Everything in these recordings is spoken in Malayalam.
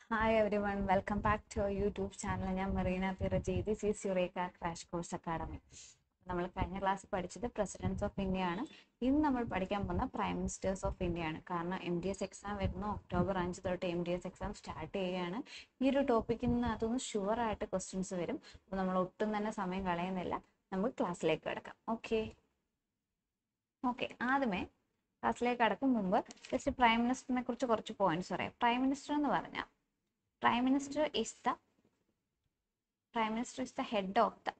hi everyone welcome back to YouTube channel ഞാൻ മെറീന പിറജി this is Eureka crash course academy നമ്മൾ കഴിഞ്ഞ ക്ലാസ്സിൽ പഠിച്ചത് പ്രസിഡൻസ് ഓഫ് ഇന്ത്യ ആണ് ഇന്ന് നമ്മൾ പഠിക്കാൻ പോകുന്ന പ്രൈം മിനിസ്റ്റേഴ്സ് ഓഫ് ഇന്ത്യ ആണ് കാരണം എം ഡി എസ് എക്സാം വരുന്നു ഒക്ടോബർ അഞ്ച് തൊട്ട് M D S exam start ചെയ്യുകയാണ് ഈ ഒരു ടോപ്പിക്കിൽ നിന്ന് അതൊന്ന് ഷുവർ ആയിട്ട് ക്വസ്റ്റ്യൻസ് വരും അപ്പോൾ നമ്മൾ ഒട്ടും തന്നെ സമയം കളയുന്നില്ല നമുക്ക് ക്ലാസ്സിലേക്ക് കിടക്കാം ഓക്കെ ഓക്കെ ആദ്യമേ ക്ലാസ്സിലേക്ക് കടക്കും മുമ്പ് ജസ്റ്റ് പ്രൈം മിനിസ്റ്ററിനെ കുറിച്ച് കുറച്ച് പോയിന്റ്സ് പറയാം പ്രൈം മിനിസ്റ്റർ എന്ന് പറഞ്ഞാൽ prime minister is the prime minister is the head of the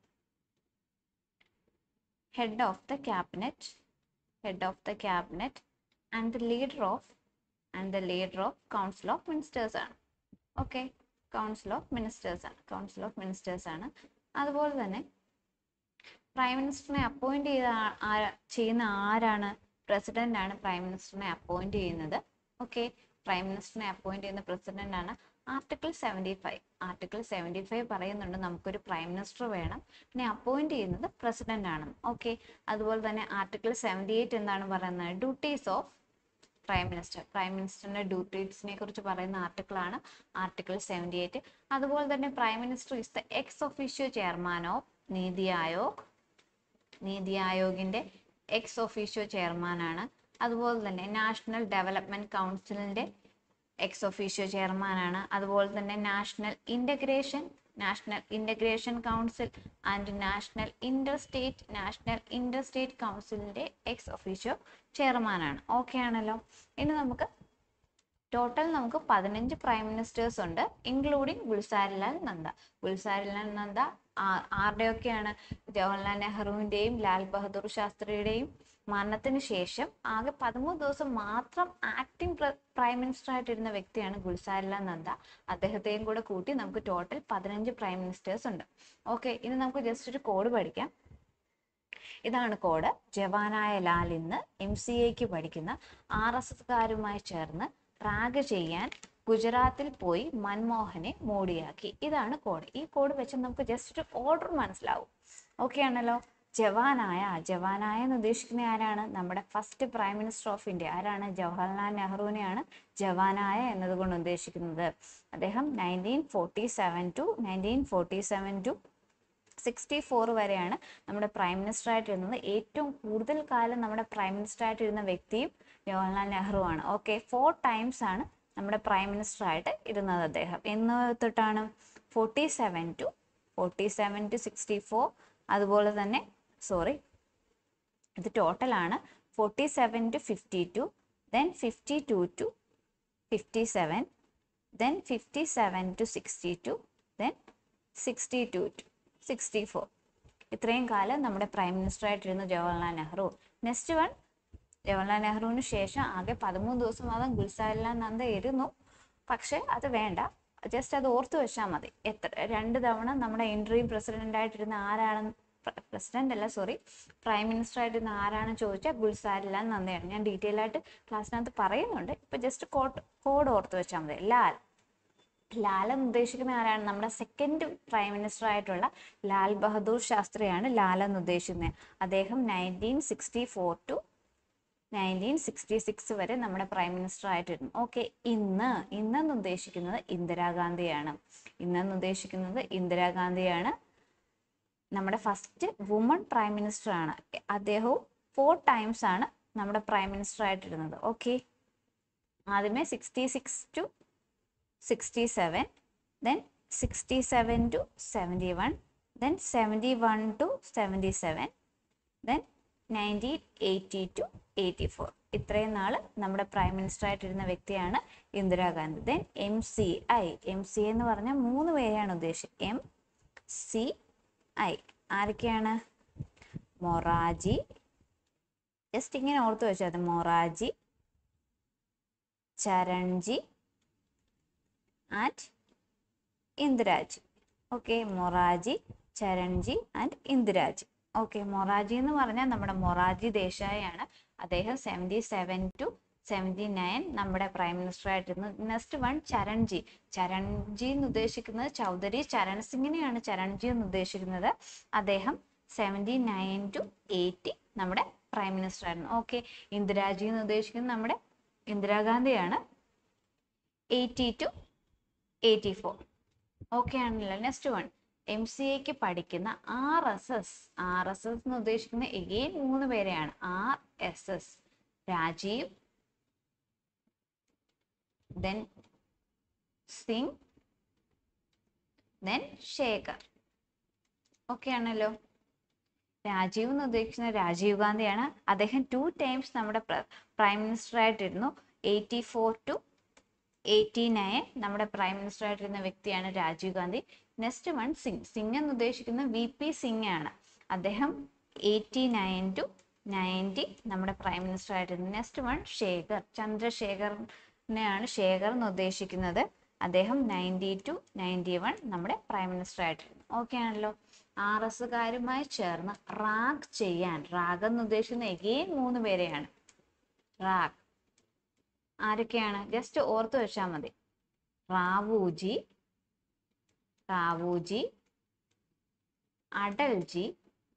head of the cabinet head of the cabinet and the leader of and the leader of council of ministers ആണ് ഓക്കെ കൗൺസിൽ ഓഫ് മിനിസ്റ്റേഴ്സ് ആണ് കൗൺസിൽ ഓഫ് മിനിസ്റ്റേഴ്സ് ആണ് അതുപോലെ തന്നെ പ്രൈം മിനിസ്റ്ററിനെ അപ്പോയിന്റ് ചെയ്ത ആ- ആരാ- ചെയ്യുന്ന ആരാണ് പ്രസിഡന്റ് ആണ് പ്രൈം മിനിസ്റ്ററിനെ അപ്പോയിന്റ് ചെയ്യുന്നത് ഓക്കെ പ്രൈം മിനിസ്റ്ററിനെ അപ്പോയിന്റ് ചെയ്യുന്ന പ്രസിഡന്റ് ആണ് article seventy five article seventy five പറയുന്നുണ്ട് നമുക്കൊരു പ്രൈം മിനിസ്റ്റർ വേണം പിന്നെ അപ്പോയിന്റ് ചെയ്യുന്നത് പ്രസിഡന്റ് ആണ് ഓക്കെ അതുപോലെ തന്നെ ആർട്ടിക്കിൾ സെവൻറ്റി എയ്റ്റ് എന്താണ് പറയുന്നത് duties of prime minister prime മിനിസ്റ്ററിന്റെ ഡ്യൂട്ടീസിനെ കുറിച്ച് പറയുന്ന ആർട്ടിക്കിൾ ആണ് ആർട്ടിക്കിൾ സെവൻറ്റി എയ്റ്റ് അതുപോലെ തന്നെ prime minister is the ex officio chairman of Niti Aayog Niti ആയോഗിന്റെ എക്സ് ഒഫീഷ്യോ ചെയർമാനാണ് അതുപോലെ തന്നെ നാഷണൽ ഡെവലപ്മെന്റ് കൗൺസിലിന്റെ എക്സ് ഒഫീഷ്യോ ചെയർമാനാണ് അതുപോലെ തന്നെ national integration national integration council and national inter state national inter state കൗൺസിലിന്റെ എക്സ് ഒഫീഷ്യോ ചെയർമാനാണ് ഓക്കെ ആണല്ലോ ഇനി നമുക്ക് ടോട്ടൽ നമുക്ക് പതിനഞ്ച് പ്രൈം മിനിസ്റ്റേഴ്സ് ഉണ്ട് ഇൻക്ലൂഡിങ് ഗുൽസാരിലാൽ നന്ദ ഗുൽസാരിലാൽ നന്ദ ആ- ആരുടെയൊക്കെയാണ് ജവഹർലാൽ നെഹ്റുവിന്റെയും ലാൽ ബഹദൂർ ശാസ്ത്രിയുടെയും മരണത്തിന് ശേഷം ആകെ പതിമൂന്ന് ദിവസം മാത്രം ആക്ടിംഗ് പ്രൈം മിനിസ്റ്റർ ആയിട്ടിരുന്ന വ്യക്തിയാണ് ഗുൽസാരിലാൽ നന്ദ അദ്ദേഹത്തെയും കൂടെ കൂട്ടി നമുക്ക് ടോട്ടൽ പതിനഞ്ച് പ്രൈം മിനിസ്റ്റേഴ്സ് ഉണ്ട് ഓക്കെ ഇനി നമുക്ക് ജസ്റ്റ് ഒരു കോഡ് പഠിക്കാം ഇതാണ് കോഡ് ജവാനായ ലാൽ ഇന്ന് എം സി എക്ക് പഠിക്കുന്ന ആർ എസ് എസ്കാരുമായി ചേർന്ന് റാഗ് ചെയ്യാൻ ഗുജറാത്തിൽ പോയി മൻമോഹനെ മോഡിയാക്കി ഇതാണ് കോഡ് ഈ കോഡ് വെച്ച് നമുക്ക് ജസ്റ്റ് ഒരു ഓർഡർ മനസ്സിലാവും ഓക്കെ ആണല്ലോ ജവാനായ ജവാനായ എന്ന് ഉദ്ദേശിക്കുന്ന ആരാണ് നമ്മുടെ first prime minister of India ആരാണ് ജവഹർലാൽ നെഹ്റുവിനെയാണ് ജവാനായ എന്നതുകൊണ്ട് ഉദ്ദേശിക്കുന്നത് അദ്ദേഹം nineteen forty seven to nineteen forty seven to sixty four വരെയാണ് നമ്മുടെ പ്രൈം മിനിസ്റ്റർ ആയിട്ടിരുന്നത് ഏറ്റവും കൂടുതൽ കാലം നമ്മുടെ പ്രൈം മിനിസ്റ്റർ ആയിട്ടിരുന്ന വ്യക്തിയും ജവഹർലാൽ നെഹ്റു ആണ് ഓക്കെ ഫോർ ടൈംസ് ആണ് നമ്മുടെ പ്രൈം മിനിസ്റ്റർ ആയിട്ട് ഇരുന്നത് അദ്ദേഹം എന്ന് തൊട്ടാണ് forty seven to forty seven to sixty four അതുപോലെ തന്നെ സോറി ഇത് ടോട്ടലാണ് forty seven to fifty two then fifty two to fifty seven then fifty seven to sixty two then sixty two to sixty four ഇത്രയും കാലം നമ്മുടെ പ്രൈം മിനിസ്റ്റർ ആയിട്ടിരുന്ന ജവഹർലാൽ നെഹ്റു നെക്സ്റ്റ് വൺ ജവഹർലാൽ നെഹ്റുവിന് ശേഷം ആകെ പതിമൂന്ന് ദിവസം മാത്രം ഗുൽസാരിലാൽ നന്ദ ഇരുന്നു പക്ഷെ അത് വേണ്ട ജസ്റ്റ് അത് ഓർത്തു വെച്ചാൽ മതി എത്ര രണ്ട് തവണ നമ്മുടെ ഇൻട്രീം പ്രസിഡന്റ് ആയിട്ടിരുന്ന ആരാണ് പ്രസിഡന്റ് അല്ല സോറി പ്രൈം മിനിസ്റ്റർ ആയിട്ടിരുന്ന ആരാണ് ചോദിച്ചാൽ ഗുൽസാരിലാൽ നന്ദയാണ് ഞാൻ ഡീറ്റെയിൽ ആയിട്ട് ക്ലാസ്സിനകത്ത് പറയുന്നുണ്ട് ഇപ്പൊ ജസ്റ്റ് കോഡ് കോഡ് ഓർത്ത് വെച്ചാൽ മതി ലാൽ ലാൽ എന്ന് ഉദ്ദേശിക്കുന്ന ആരാണ് നമ്മുടെ സെക്കൻഡ് പ്രൈം മിനിസ്റ്റർ ആയിട്ടുള്ള ലാൽ ബഹദൂർ ശാസ്ത്രിയാണ് ലാൽ എന്ന് ഉദ്ദേശിക്കുന്നത് അദ്ദേഹം nineteen sixty four to nineteen sixty six വരെ നമ്മുടെ പ്രൈം മിനിസ്റ്റർ ആയിട്ടിരുന്നു ഓക്കെ ഇന്ന് ഇന്നെന്ന് ഉദ്ദേശിക്കുന്നത് ഇന്ദിരാഗാന്ധിയാണ് ഇന്നെന്ന് ഉദ്ദേശിക്കുന്നത് ഇന്ദിരാഗാന്ധിയാണ് നമ്മുടെ ഫസ്റ്റ് വുമൺ പ്രൈം മിനിസ്റ്റർ ആണ് അദ്ദേഹവും ഫോർ ടൈംസ് ആണ് നമ്മുടെ പ്രൈം മിനിസ്റ്റർ ആയിട്ടിരുന്നത് ഓക്കെ ആദ്യമേ sixty six to sixty seven then sixty seven to seventy one then seventy one to seventy seven then nineteen eighty to eighty four ഇത്രയും നാൾ നമ്മുടെ പ്രൈം മിനിസ്റ്റർ ആയിട്ടിരുന്ന വ്യക്തിയാണ് Indira Gandhi then M C I M C എന്ന് പറഞ്ഞാൽ മൂന്ന് പേരെയാണ് ഉദ്ദേശിച്ചത് എം സി ഐ ആരൊക്കെയാണ് മൊറാജി ജസ്റ്റ് ഇങ്ങനെ ഓർത്ത് വെച്ചാൽ മതി Moraji Charanji and Indiraji okay Moraji Charanji and Indiraji okay Moraji എന്ന് പറഞ്ഞാൽ നമ്മുടെ മൊറാജി ദേശായി ആണ് അദ്ദേഹം seventy seven to seventy nine നമ്മുടെ പ്രൈം മിനിസ്റ്റർ ആയിട്ടിരുന്നു നെക്സ്റ്റ് വൺ ചരൺജി ചരൺജി എന്ന് ഉദ്ദേശിക്കുന്നത് ചൗധരി ചരൺ സിംഗിനെയാണ് ചരൺജി എന്ന് ഉദ്ദേശിക്കുന്നത് അദ്ദേഹം സെവൻറ്റി നയൻ ടു എയ്റ്റി നമ്മുടെ പ്രൈം മിനിസ്റ്റർ ആയിരുന്നു ഓക്കെ ഇന്ദിരാജി എന്ന് ഉദ്ദേശിക്കുന്നത് നമ്മുടെ ഇന്ദിരാഗാന്ധിയാണ് eighty to eighty four okay ആണല്ലോ നെക്സ്റ്റ് വൺ എം സി എക്ക് പഠിക്കുന്ന R S S R S S എന്ന് ഉദ്ദേശിക്കുന്ന എഗെയിൻ മൂന്ന് പേരെയാണ് R S S Rajiv then Singh then Shekhar okay ആണല്ലോ രാജീവ് എന്ന് ഉദ്ദേശിക്കുന്ന രാജീവ് ഗാന്ധിയാണ് അദ്ദേഹം ടു ടൈംസ് നമ്മുടെ പ്രൈം മിനിസ്റ്റർ ആയിട്ടിരുന്നു eighty four to eighty nine നമ്മുടെ പ്രൈം മിനിസ്റ്റർ ആയിട്ടിരുന്ന വ്യക്തിയാണ് രാജീവ് ഗാന്ധി നെക്സ്റ്റ് വൺ സിംഗ് സിംഗ് എന്ന് ഉദ്ദേശിക്കുന്ന വി പി സിംഗ് ആണ് അദ്ദേഹം എയ്റ്റി നയൻ ടു നയൻറ്റി നമ്മുടെ പ്രൈം മിനിസ്റ്റർ ആയിട്ടിരുന്നു നെക്സ്റ്റ് വൺ ശേഖർ ചന്ദ്രശേഖറിനെയാണ് ശേഖർ എന്ന് ഉദ്ദേശിക്കുന്നത് അദ്ദേഹം നയൻറ്റി ടു നയൻറ്റി വൺ നമ്മുടെ പ്രൈം മിനിസ്റ്റർ ആയിട്ടിരുന്നു ഓക്കെ ആണല്ലോ ആർ എസ്സുകാരുമായി ചേർന്ന് റാഗ് ചെയ്യാൻ റാഗ് എന്ന് ഉദ്ദേശിക്കുന്ന എഗെയിൻ മൂന്ന് പേരെയാണ് റാഗ് ആരൊക്കെയാണ് ജസ്റ്റ് ഓർത്ത് വെച്ചാൽ മതി റാവൂജി റാവൂജി അടൽജി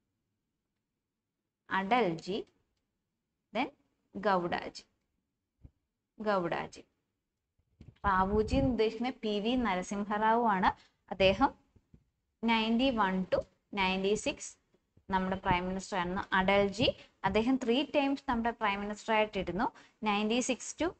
അടൽജി ദെൻ ഗൗഡാജി ഗൗഡാജി റാവൂജി എന്ന് ഉദ്ദേശിക്കുന്നത് പി വി നരസിംഹറാവു ആണ് അദ്ദേഹം ninety one to ninety six നമ്മുടെ പ്രൈം മിനിസ്റ്റർ ആയിരുന്നു അടൽജി അദ്ദേഹം ത്രീ ടൈംസ് നമ്മുടെ പ്രൈം മിനിസ്റ്റർ ആയിട്ടിരുന്നു നയൻറ്റി സിക്സ് ടു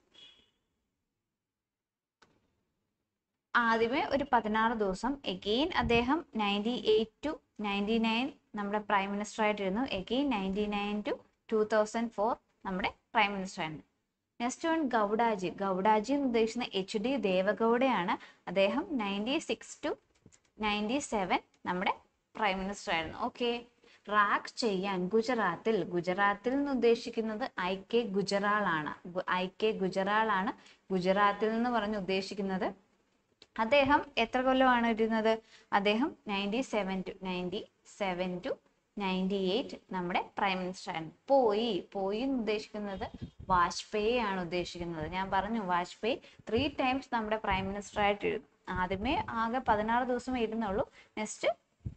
ആദ്യമേ ഒരു പതിനാറ് ദിവസം എഗെയിൻ അദ്ദേഹം ninety eight to ninety nine നമ്മുടെ പ്രൈം മിനിസ്റ്റർ ആയിട്ടിരുന്നു again ninety nine to two thousand four നമ്മുടെ പ്രൈം മിനിസ്റ്റർ ആയിരുന്നു നെക്സ്റ്റ് വൺ ഗൗഡാജി ഗൗഡാജി എന്ന് ഉദ്ദേശിക്കുന്ന എച്ച് ഡി ദേവഗൗഡയാണ് അദ്ദേഹം ninety six to ninety seven നമ്മുടെ പ്രൈം മിനിസ്റ്റർ ആയിരുന്നു ഓക്കെ റാഗ് ചെയ്യാൻ ഗുജറാത്തിൽ ഗുജറാത്തിൽ എന്ന് ഉദ്ദേശിക്കുന്നത് ഐ കെ ഗുജറാൾ ആണ് ഐ കെ ഗുജറാൾ ആണ് ഗുജറാത്തിൽ എന്ന് പറഞ്ഞ് ഉദ്ദേശിക്കുന്നത് അദ്ദേഹം എത്ര കൊല്ലമാണ് ഇരുന്നത് അദ്ദേഹം ninety seven to ninety seven to ninety eight നമ്മുടെ പ്രൈം മിനിസ്റ്റർ ആയിരുന്നു പോയി പോയി എന്ന് ഉദ്ദേശിക്കുന്നത് വാജ്പേയി ആണ് ഉദ്ദേശിക്കുന്നത് ഞാൻ പറഞ്ഞു വാജ്പേയി ത്രീ ടൈംസ് നമ്മുടെ പ്രൈം മിനിസ്റ്റർ ആയിട്ട് ഇരുന്നു ആദ്യമേ ആകെ പതിനാറ് ദിവസം ഇരുന്നുള്ളൂ next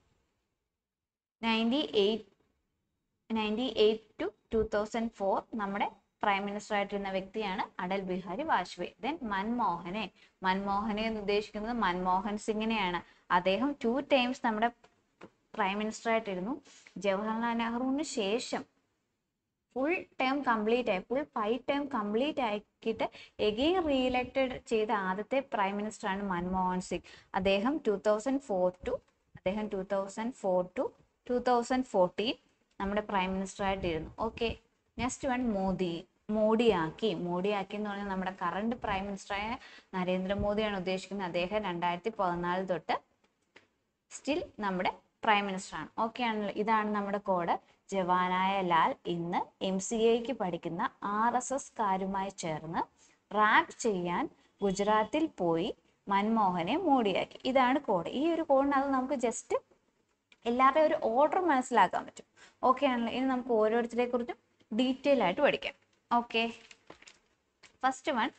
ninety eight ninety eight to two thousand four നമ്മുടെ പ്രൈം മിനിസ്റ്റർ ആയിട്ടിരുന്ന വ്യക്തിയാണ് അടൽ ബിഹാരി വാജ്പേയി ദെൻ മൻമോഹനെ മൻമോഹനെ എന്ന് ഉദ്ദേശിക്കുന്നത് മൻമോഹൻ സിംഗിനെയാണ് അദ്ദേഹം ടു ടൈംസ് നമ്മുടെ പ്രൈം മിനിസ്റ്റർ ആയിട്ടിരുന്നു ജവഹർലാൽ നെഹ്റുവിന് ശേഷം ഫുൾ ടേം കംപ്ലീറ്റ് ആയി ഫുൾ ഫൈവ് ടേം കംപ്ലീറ്റ് ആക്കിയിട്ട് എഗെയിൻ റീഇലക്റ്റഡ് ചെയ്ത ആദ്യത്തെ പ്രൈം മിനിസ്റ്ററാണ് മൻമോഹൻ സിംഗ് അദ്ദേഹം ടു തൗസൻഡ് ഫോർ ടു അദ്ദേഹം two thousand four to two thousand fourteen നമ്മുടെ പ്രൈം മിനിസ്റ്റർ ആയിട്ടിരുന്നു ഓക്കെ നെക്സ്റ്റ് വൺ മോദി മോഡിയാക്കി മോഡിയാക്കി എന്ന് പറഞ്ഞാൽ നമ്മുടെ കറണ്ട് പ്രൈം മിനിസ്റ്ററായ നരേന്ദ്രമോദിയാണ് ഉദ്ദേശിക്കുന്നത് അദ്ദേഹം രണ്ടായിരത്തി പതിനാല് തൊട്ട് സ്റ്റിൽ നമ്മുടെ പ്രൈം മിനിസ്റ്റർ ആണ് ഓക്കെ ആണല്ലോ ഇതാണ് നമ്മുടെ കോഡ് ജവാനായ ലാൽ ഇന്ന് എം സി എക്ക് പഠിക്കുന്ന ആർ എസ് എസ് കാരുമായി ചേർന്ന് റാഗ് ചെയ്യാൻ ഗുജറാത്തിൽ പോയി മൻമോഹനെ മോഡിയാക്കി ഇതാണ് കോഡ് ഈ ഒരു കോഡിനകത്ത് നമുക്ക് ജസ്റ്റ് എല്ലാവരുടെയും ഒരു ഓർഡർ മനസ്സിലാക്കാൻ പറ്റും ഓക്കെ ആണല്ലോ ഇനി നമുക്ക് ഓരോരുത്തരെ കുറിച്ചും ഡീറ്റെയിൽ ആയിട്ട് പഠിക്കാം okay first one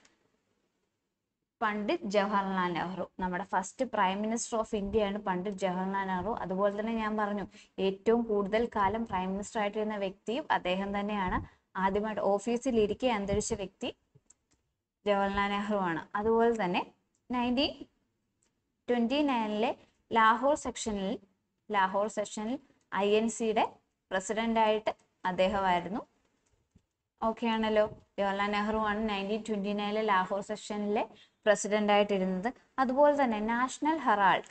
Pandit Jawaharlal Nehru നമ്മുടെ ഫസ്റ്റ് പ്രൈം മിനിസ്റ്റർ ഓഫ് ഇന്ത്യയാണ് പണ്ഡിറ്റ് ജവഹർലാൽ നെഹ്റു അതുപോലെ തന്നെ ഞാൻ പറഞ്ഞു ഏറ്റവും കൂടുതൽ കാലം പ്രൈം മിനിസ്റ്റർ ആയിട്ടിരുന്ന വ്യക്തിയും അദ്ദേഹം തന്നെയാണ് ആദ്യമായിട്ട് ഓഫീസിൽ ഇരിക്കെ അന്തരിച്ച വ്യക്തി ജവഹർലാൽ നെഹ്റു ആണ് അതുപോലെ തന്നെ നയൻറ്റീൻ ട്വൻറ്റി നയനിലെ ലാഹോർ സെക്ഷനിൽ ലാഹോർ സെക്ഷനിൽ ഐ എൻ സിയുടെ പ്രസിഡൻ്റായിട്ട് അദ്ദേഹമായിരുന്നു ഓക്കെ ആണല്ലോ ജവഹർലാൽ നെഹ്റു ആണ് നയൻറ്റീൻ ട്വൻറ്റി നയനിലെ ലാഹോർ സെക്ഷനിലെ പ്രസിഡന്റ് ആയിട്ടിരുന്നത് അതുപോലെ തന്നെ നാഷണൽ ഹെറാൾഡ്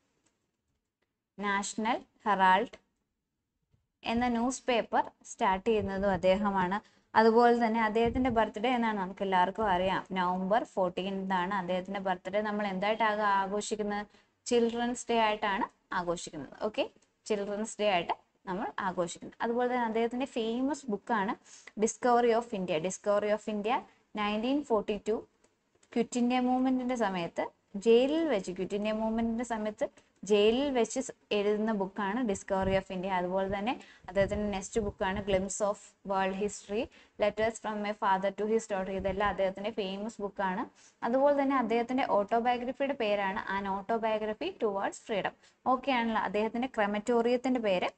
നാഷണൽ ഹെറാൾഡ് എന്ന ന്യൂസ് പേപ്പർ സ്റ്റാർട്ട് ചെയ്യുന്നതും അദ്ദേഹമാണ് അതുപോലെ തന്നെ അദ്ദേഹത്തിന്റെ ബർത്ത്ഡേ എന്നാണ് നമുക്ക് എല്ലാവർക്കും അറിയാം നവംബർ ഫോർട്ടീൻതാണ് അദ്ദേഹത്തിന്റെ ബർത്ത്ഡേ നമ്മൾ എന്തായിട്ടാണ് ആഘോഷിക്കുന്നത് ചിൽഡ്രൻസ് ഡേ ആയിട്ടാണ് ആഘോഷിക്കുന്നത് ഓക്കെ ചിൽഡ്രൻസ് ഡേ ആയിട്ട് നമ്മൾ ആഘോഷിക്കുന്നത് അതുപോലെ തന്നെ അദ്ദേഹത്തിന്റെ ഫേമസ് ബുക്കാണ് Discovery of India Discovery of India nineteen forty two quit India മൂവ്മെന്റിന്റെ സമയത്ത് ജയിലിൽ വെച്ച് ക്വിറ്റ് ഇന്ത്യ മൂവ്മെന്റിന്റെ സമയത്ത് ജയിലിൽ വെച്ച് സ് എഴുതുന്ന ബുക്കാണ് ഡിസ്കവറി ഓഫ് ഇന്ത്യ അതുപോലെ തന്നെ അദ്ദേഹത്തിന്റെ നെക്സ്റ്റ് ബുക്കാണ് Glimpses of World History Letters from a Father to his Daughter ഇതെല്ലാം അദ്ദേഹത്തിന്റെ ഫേമസ് ബുക്കാണ് അതുപോലെ തന്നെ അദ്ദേഹത്തിന്റെ ഓട്ടോബയോഗ്രഫിയുടെ പേരാണ് An Autobiography Towards Freedom okay ആണല്ലോ അദ്ദേഹത്തിന്റെ ക്രെമറ്റോറിയത്തിന്റെ പേര്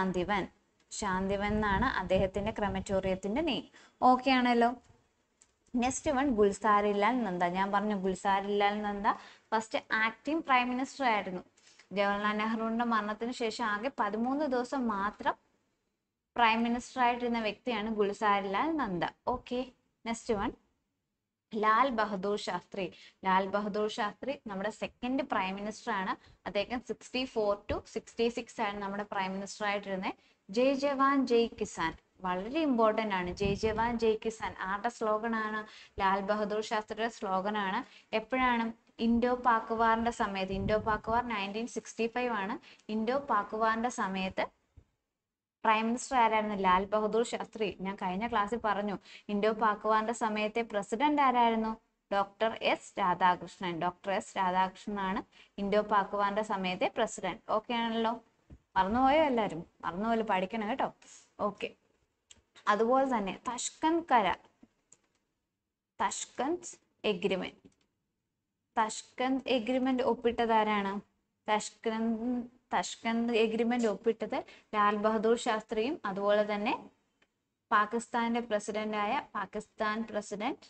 ശാന്തിവൻ ശാന്തിവൻ എന്നാണ് അദ്ദേഹത്തിന്റെ ക്രെമറ്റോറിയത്തിന്റെ നെയിം ഓക്കെ ആണല്ലോ നെക്സ്റ്റ് വൺ ഗുൽസാരിലാൽ നന്ദ ഞാൻ പറഞ്ഞു Gulzarilal Nanda first acting prime minister ആയിരുന്നു ജവഹർലാൽ നെഹ്റുവിന്റെ മരണത്തിന് ശേഷം ആകെ പതിമൂന്ന് ദിവസം മാത്രം പ്രൈം മിനിസ്റ്റർ ആയിട്ടിരുന്ന വ്യക്തിയാണ് Gulzarilal Nanda okay next one Lal Bahadur Shastri Lal Bahadur Shastri നമ്മുടെ സെക്കൻഡ് പ്രൈം മിനിസ്റ്റർ ആണ് അദ്ദേഹം sixty four to sixty six ആണ് നമ്മുടെ പ്രൈം മിനിസ്റ്റർ ആയിട്ടിരുന്നത് ജയ് ജവാൻ ജയ് കിസാൻ വളരെ ഇമ്പോർട്ടൻ്റ് ആണ് ജയ് ജവാൻ ജയ് കിസാൻ ആരുടെ സ്ലോഗൻ ആണ് ലാൽ ബഹദൂർ ശാസ്ത്രിയുടെ സ്ലോഗൻ ആണ് എപ്പോഴാണ് ഇൻഡോ പാക് വാറിന്റെ സമയത്ത് Indo Pak war nineteen sixty five ആണ് ഇൻഡോ പാക് വാറിന്റെ സമയത്ത് പ്രൈം മിനിസ്റ്റർ ആരായിരുന്നു ലാൽ ബഹദൂർ ശാസ്ത്രി ഞാൻ കഴിഞ്ഞ ക്ലാസ്സിൽ പറഞ്ഞു ഇൻഡോ പാക് വാറിന്റെ സമയത്തെ പ്രസിഡന്റ് ആരായിരുന്നു doctor S Radhakrishnan doctor S രാധാകൃഷ്ണനാണ് ഇൻഡോ പാക് വാറിന്റെ സമയത്തെ പ്രസിഡന്റ് ഓക്കെ ആണല്ലോ മറന്നുപോയോ എല്ലാവരും മറന്നുപോലെ പഠിക്കണം കേട്ടോ ഓക്കെ അതുപോലെ തന്നെ തഷ്കന്ത് കരാർ തഷ്കന്ത് എഗ്രിമെന്റ് തഷ്കന്ത് എഗ്രിമെന്റ് ഒപ്പിട്ടത് ആരാണ് തഷ്കന്ത് തഷ്കന്ത് എഗ്രിമെന്റ് ഒപ്പിട്ടത് ലാൽ ബഹദൂർ ശാസ്ത്രിയും അതുപോലെ തന്നെ പാകിസ്ഥാന്റെ പ്രസിഡന്റായ പാകിസ്ഥാൻ പ്രസിഡന്റ്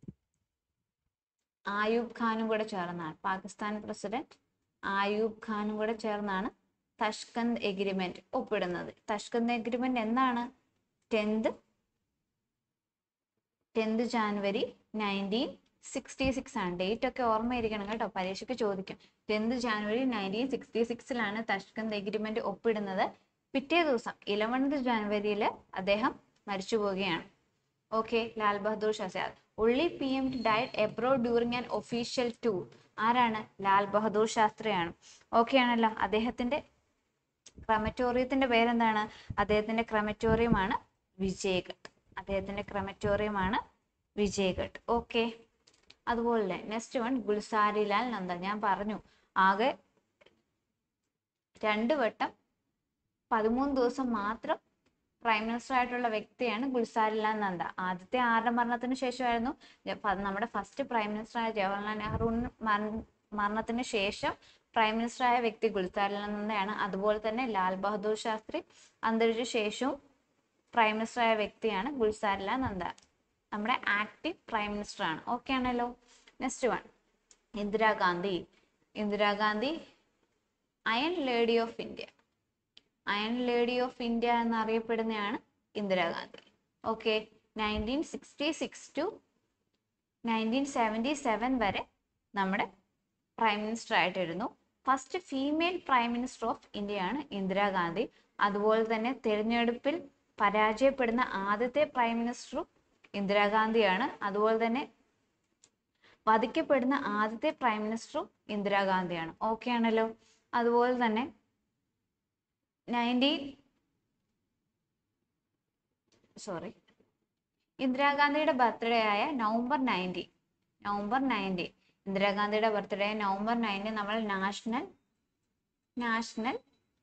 ആയൂബ് ഖാനും കൂടെ ചേർന്നാണ് പാകിസ്ഥാൻ പ്രസിഡന്റ് ആയൂബ് ഖാനും കൂടെ ചേർന്നാണ് തഷ്കന്ത് എഗ്രിമെന്റ് ഒപ്പിടുന്നത് തഷ്കന്ത് എഗ്രിമെന്റ് എന്നാണ് tenth tenth January nineteen sixty six ആണ് ഡേറ്റ് ഒക്കെ ഓർമ്മയിരിക്കണം കേട്ടോ പരീക്ഷയ്ക്ക് ചോദിക്കും ടെൻത്ത് ജാനുവരി നയൻറ്റീൻ സിക്സ്റ്റി സിക്സിലാണ് തഷ്കന്ത് എഗ്രിമെന്റ് ഒപ്പിടുന്നത് പിറ്റേ ദിവസം ഇലവൻത്ത് ജാനുവരിയിൽ അദ്ദേഹം മരിച്ചു പോവുകയാണ് okay Lal Bahadur Shastri only P M died abroad during an official tour ആരാണ് ലാൽ ബഹദൂർ ശാസ്ത്രിയാണ് ഓക്കെ ആണല്ലോ അദ്ദേഹത്തിന്റെ ക്രമറ്റോറിയത്തിന്റെ പേരെന്താണ് അദ്ദേഹത്തിന്റെ ക്രമറ്റോറിയമാണ് വിജയഘട്ട് അദ്ദേഹത്തിന്റെ ക്രമറ്റോറിയമാണ് വിജയഘട്ട് ഓക്കെ അതുപോലെ നെക്സ്റ്റ് വൺ ഗുൽസാരിലാൽ നന്ദ ഞാൻ പറഞ്ഞു ആകെ രണ്ട് വട്ടം പതിമൂന്ന് ദിവസം മാത്രം പ്രൈം മിനിസ്റ്റർ ആയിട്ടുള്ള വ്യക്തിയാണ് ഗുൽസാരിലാൽ നന്ദ ആദ്യത്തെ ആരുടെ മരണത്തിന് ശേഷമായിരുന്നു ജ- പ- നമ്മുടെ ഫസ്റ്റ് പ്രൈം മിനിസ്റ്റർ ആയ ജവഹർലാൽ നെഹ്റു മരണത്തിന് ശേഷം പ്രൈം മിനിസ്റ്റർ ആയ വ്യക്തി ഗുൽസാരിലാൽ നന്ദയാണ് അതുപോലെ തന്നെ ലാൽ ബഹദൂർ ശാസ്ത്രി അന്തരിച്ച ശേഷവും പ്രൈം മിനിസ്റ്റർ ആയ വ്യക്തിയാണ് ഗുൽസാരിലാൽ നന്ദ നമ്മുടെ ആക്റ്റീവ് പ്രൈം മിനിസ്റ്റർ ആണ് ഓക്കെ ആണല്ലോ next one Indira Gandhi Indira Gandhi iron lady of India iron lady of India എന്നറിയപ്പെടുന്നതാണ് Indira Gandhi okay nineteen sixty six to nineteen seventy seven വരെ നമ്മുടെ പ്രൈം മിനിസ്റ്റർ ആയിട്ടിരുന്നു first female prime minister of ഇന്ത്യയാണ് ഇന്ദിരാഗാന്ധി അതുപോലെ തന്നെ തിരഞ്ഞെടുപ്പിൽ പരാജയപ്പെടുന്ന ആദ്യത്തെ പ്രൈം മിനിസ്റ്ററും ഇന്ദിരാഗാന്ധിയാണ് അതുപോലെ തന്നെ വധിക്കപ്പെടുന്ന ആദ്യത്തെ പ്രൈം മിനിസ്റ്ററും ഇന്ദിരാഗാന്ധിയാണ് ഓക്കെ ആണല്ലോ അതുപോലെ തന്നെ നയൻറ്റീൻ സോറി ഇന്ദിരാഗാന്ധിയുടെ ബർത്ത്ഡേ ആയ നവംബർ നയൻറ്റീൻ നവംബർ നയൻറ്റീൻ ഇന്ദിരാഗാന്ധിയുടെ ബർത്ത്ഡേ നവംബർ നയൻറ്റീൻ നമ്മൾ നാഷണൽ നാഷണൽ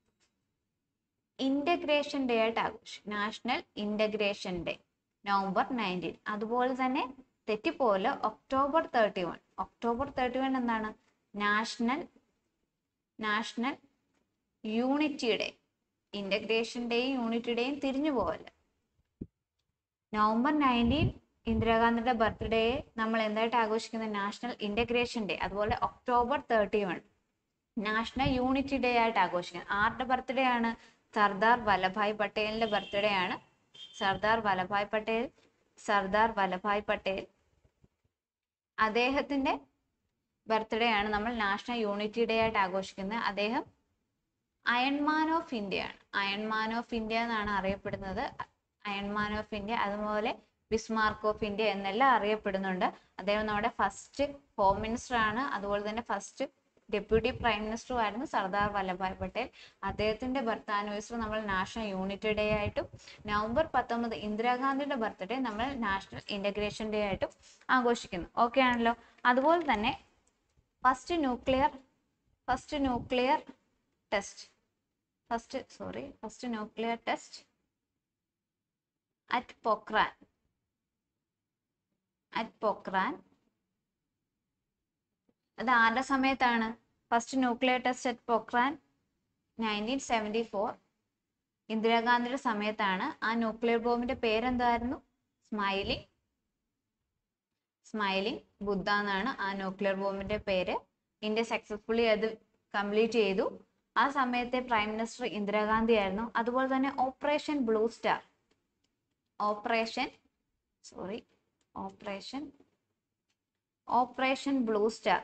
ഇന്റഗ്രേഷൻ ഡേ ആയിട്ട് ആഘോഷിക്കും national integration day November nineteen അതുപോലെ തന്നെ തെറ്റിപ്പോലെ October thirty one October thirty one എന്താണ് national national unity day integration ഡേയും യൂണിറ്റി ഡേയും തിരിഞ്ഞു പോകല്ല നവംബർ നയൻറ്റീൻ ഇന്ദിരാഗാന്ധിയുടെ ബർത്ത്ഡേ നമ്മൾ എന്തായിട്ട് ആഘോഷിക്കുന്നത് നാഷണൽ ഇന്റഗ്രേഷൻ ഡേ അതുപോലെ October thirty one national unity day ആയിട്ട് ആഘോഷിക്കുന്നത് ആരുടെ ബർത്ത്ഡേ ആണ് സർദാർ വല്ലഭായ് പട്ടേലിന്റെ ബർത്ത്ഡേ ആണ് സർദാർ വല്ലഭായ് പട്ടേൽ സർദാർ വല്ലഭായ് പട്ടേൽ അദ്ദേഹത്തിന്റെ ബർത്ത്ഡേ ആണ് നമ്മൾ നാഷണൽ യൂണിറ്റി ഡേ ആയിട്ട് ആഘോഷിക്കുന്നത് അദ്ദേഹം അയൺമാൻ ഓഫ് ഇന്ത്യ ആണ് അയൺമാൻ ഓഫ് ഇന്ത്യ എന്നാണ് അറിയപ്പെടുന്നത് അയൺമാൻ ഓഫ് ഇന്ത്യ അതുപോലെ ബിസ്മാർക്ക് ഓഫ് ഇന്ത്യ എന്നെല്ലാം അറിയപ്പെടുന്നുണ്ട് അദ്ദേഹം നമ്മുടെ ഫസ്റ്റ് ഹോം മിനിസ്റ്റർ ആണ് അതുപോലെ തന്നെ ഫസ്റ്റ് ഡെപ്യൂട്ടി പ്രൈം മിനിസ്റ്ററും ആയിരുന്നു സർദാർ വല്ലഭായ് പട്ടേൽ അദ്ദേഹത്തിന്റെ ബർത്ത് ആനിവേഴ്സറി നമ്മൾ നാഷണൽ യൂണിറ്റി ഡേ ആയിട്ടും നവംബർ പത്തൊമ്പത് ഇന്ദിരാഗാന്ധിയുടെ ബർത്ത്ഡേ നമ്മൾ നാഷണൽ ഇന്റഗ്രേഷൻ ഡേ ആയിട്ടും ആഘോഷിക്കുന്നു ഓക്കെ ആണല്ലോ അതുപോലെ തന്നെ first nuclear first nuclear test first sorry first nuclear test at Pokhran at Pokhran അത് ആരുടെ സമയത്താണ് first nuclear test at Pokhran nineteen seventy four ഇന്ദിരാഗാന്ധിയുടെ സമയത്താണ് ആ ന്യൂക്ലിയർ ബോംബിന്റെ പേരെന്തായിരുന്നു സ്മൈലിംഗ് സ്മൈലിംഗ് ബുദ്ധ എന്നാണ് ആ ന്യൂക്ലിയർ ബോംബിന്റെ പേര് ഇന്ത്യ സക്സസ്ഫുള്ളി അത് കംപ്ലീറ്റ് ചെയ്തു ആ സമയത്തെ പ്രൈം മിനിസ്റ്റർ ഇന്ദിരാഗാന്ധി ആയിരുന്നു അതുപോലെ തന്നെ operation blue star operation sorry operation operation blue star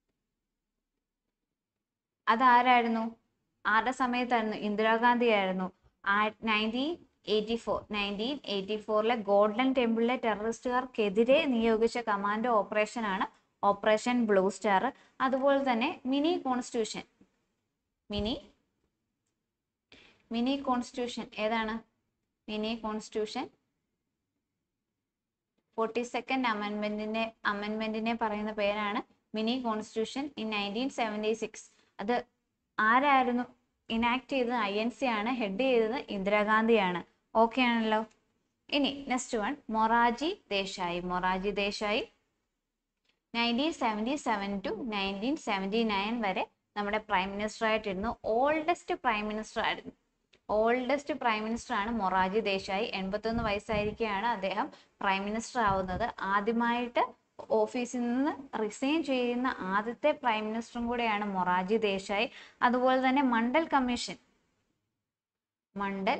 അതാരായിരുന്നു ആരുടെ സമയത്തായിരുന്നു ഇന്ദിരാഗാന്ധി ആയിരുന്നു nineteen eighty four nineteen eighty ഫോറിലെ ഗോൾഡൻ ടെമ്പിളിലെ ടെററിസ്റ്റുകാർക്കെതിരെ നിയോഗിച്ച കമാൻഡോ ഓപ്പറേഷൻ ആണ് ഓപ്പറേഷൻ ബ്ലൂ സ്റ്റാർ അതുപോലെ തന്നെ mini constitution mini mini constitution ഏതാണ് മിനി കോൺസ്റ്റിറ്റ്യൂഷൻ ഫോർട്ടി സെക്കൻഡ് അമെൻമെന്റിനെ അമെൻമെന്റിനെ പറയുന്ന പേരാണ് mini constitution in nineteen seventy six അത് ആരായിരുന്നു ഇനാക്ട് ചെയ്തത് ഐ എൻ സി ആണ് ഹെഡ് ചെയ്തത് ഇന്ദിരാഗാന്ധിയാണ് ഓക്കെ ആണല്ലോ ഇനി next one Morarji Desai Morarji Desai nineteen seventy seven to nineteen seventy nine വരെ നമ്മുടെ പ്രൈം മിനിസ്റ്റർ ആയിട്ടിരുന്നു ഓൾഡസ്റ്റ് പ്രൈം മിനിസ്റ്റർ ആയിരുന്നു ഓൾഡസ്റ്റ് പ്രൈം മിനിസ്റ്റർ ആണ് മൊറാജി ദേശായി എൺപത്തൊന്ന് വയസ്സായിരിക്കെയാണ് അദ്ദേഹം പ്രൈം മിനിസ്റ്റർ ആവുന്നത് ആദ്യമായിട്ട് ഓഫീസിൽ നിന്ന് റിസൈൻ ചെയ്യുന്ന ആദ്യത്തെ പ്രൈം മിനിസ്റ്ററും കൂടെയാണ് മൊറാജി ദേശായി അതുപോലെ തന്നെ മണ്ഡൽ കമ്മീഷൻ മണ്ഡൽ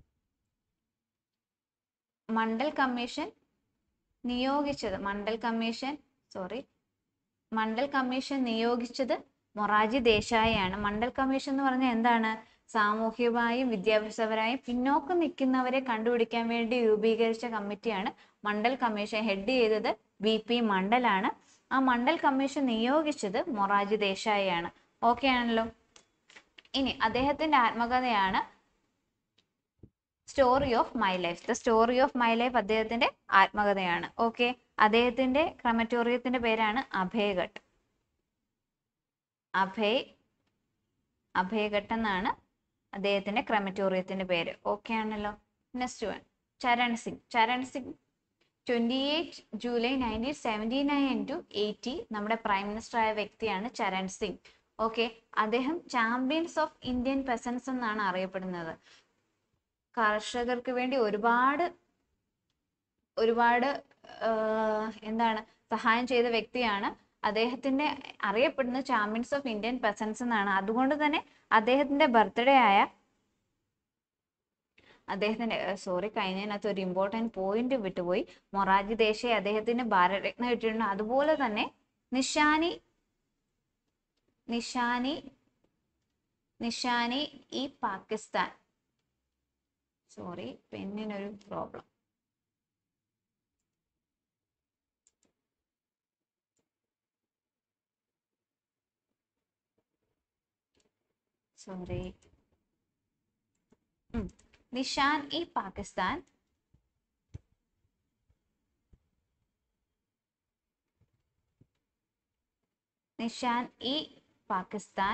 മണ്ഡൽ കമ്മീഷൻ നിയോഗിച്ചത് Mandal commission sorry Mandal commission നിയോഗിച്ചത് മൊറാജി ദേശായിയാണ് മണ്ഡൽ കമ്മീഷൻ എന്ന് പറഞ്ഞാൽ എന്താണ് സാമൂഹികമായും വിദ്യാഭ്യാസപരമായും പിന്നോക്കം നിൽക്കുന്നവരെ കണ്ടുപിടിക്കാൻ വേണ്ടി രൂപീകരിച്ച കമ്മിറ്റിയാണ് മണ്ഡൽ കമ്മീഷൻ ഹെഡ് ചെയ്തത് ബി പി മണ്ഡലാണ് ആ മണ്ഡൽ കമ്മീഷൻ നിയോഗിച്ചത് മൊറാജി ദേശായിയാണ് ഓക്കെ ആണല്ലോ ഇനി അദ്ദേഹത്തിന്റെ ആത്മകഥയാണ് story of my life the story of my life അദ്ദേഹത്തിന്റെ ആത്മകഥയാണ് ഓക്കെ അദ്ദേഹത്തിന്റെ ക്രമറ്റോറിയത്തിന്റെ പേരാണ് അഭയഘട്ട് അഭയ് അഭയഘട്ട് എന്നാണ് അദ്ദേഹത്തിന്റെ ക്രമറ്റോറിയത്തിന്റെ പേര് ഓക്കെ ആണല്ലോ next one Charan Singh Charan Singh twenty eight July nineteen seventy nine to eighty നമ്മുടെ പ്രൈം മിനിസ്റ്റർ ആയ വ്യക്തിയാണ് ചരൺ സിംഗ് ഓക്കെ അദ്ദേഹം ചാമ്പ്യൻസ് ഓഫ് ഇന്ത്യൻ പെസൻസ് എന്നാണ് അറിയപ്പെടുന്നത് കർഷകർക്ക് വേണ്ടി ഒരുപാട് ഒരുപാട് ആഹ്, എന്താണ് സഹായം ചെയ്ത വ്യക്തിയാണ് അദ്ദേഹത്തിന്റെ അറിയപ്പെടുന്നത് ചാമ്പ്യൻസ് ഓഫ് ഇന്ത്യൻ പെസൻസ് എന്നാണ് അതുകൊണ്ട് തന്നെ അദ്ദേഹത്തിന്റെ ബർത്ത്ഡേ ആയ അദ്ദേഹത്തിന്റെ സോറി കഴിഞ്ഞതിനകത്ത് ഒരു ഇമ്പോർട്ടൻറ്റ് പോയിന്റ് വിട്ടുപോയി മൊറാജി ദേശായി അദ്ദേഹത്തിന് ഭാരതരത്ന കിട്ടിയിട്ടുണ്ട് അതുപോലെ തന്നെ നിഷാനി നിഷാനി നിഷാനി ഈ പാകിസ്ഥാൻ സോറി പെന്നിനൊരു പ്രോബ്ലം സോറി നിഷാൻ ഇ പാകിസ്ഥാൻ നിഷാൻ ഇ പാകിസ്ഥാൻ